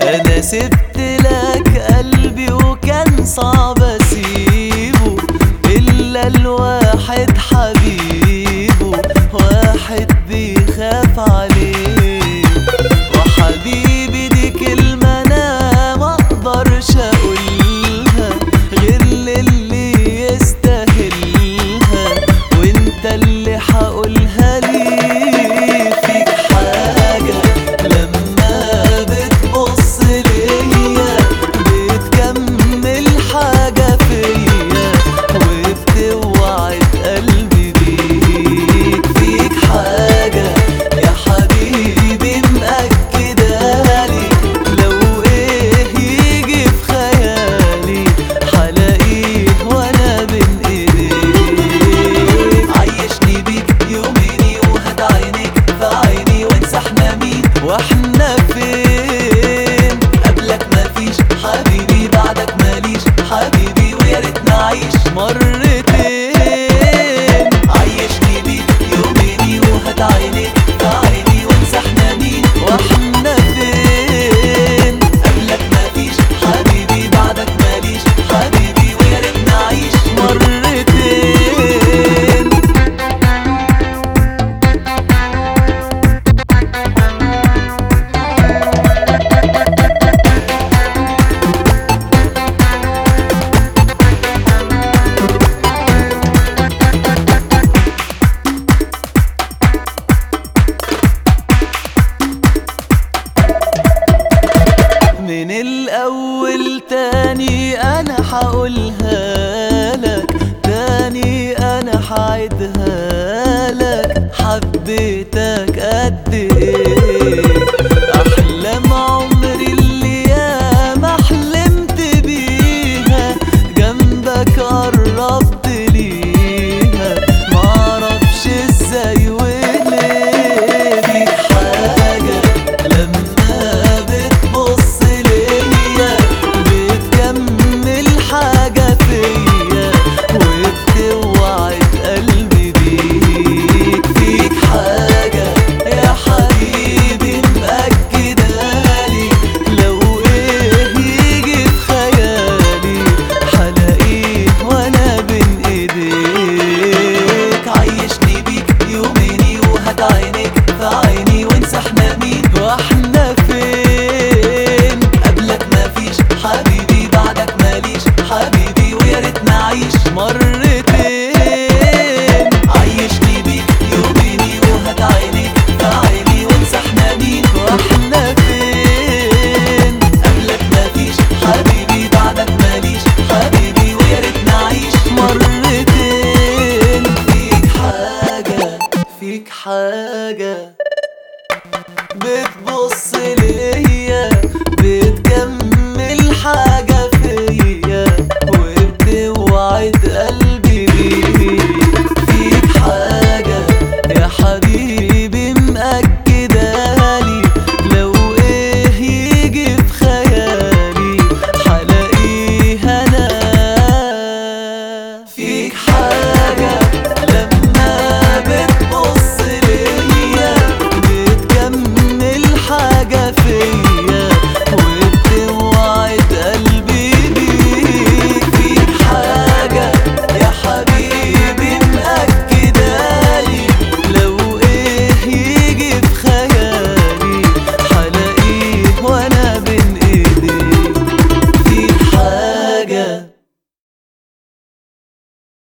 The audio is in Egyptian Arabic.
انا سبت لك قلبي وكان صعب اسيبه الا الواحد حبيبه واحد بيخاف عليه وحبيبي دي كلمة انا ما اقدرش اقولها غير للي يستاهلها وانت اللي حقولها لي فيك حاجة لما بتبص ليا بتكمل حاجة فيا وبتوعد قلبي بيك فيك حاجة يا حبيبي مأكدالي لو ايه يجي في خيالي حلاقيه وانا بين ايديك عيشني بيك يوميني وهد عينيك في عيني وانسى احنا مين واحنا فين قبلك مفيش حبيبي بعدك ماليش حبيبي ويا ريت نعيش مرتين عيشني بيك يوميني وهد عينيك في عيني وانسى احنا مين واحنا فين قبلك مفيش حبيبي بعدك ماليش حبيبي ويا ريت نعيش مرتين من الأول تاني أنا حقولها لك تاني أنا حعيدها لك حبيتك قد إيه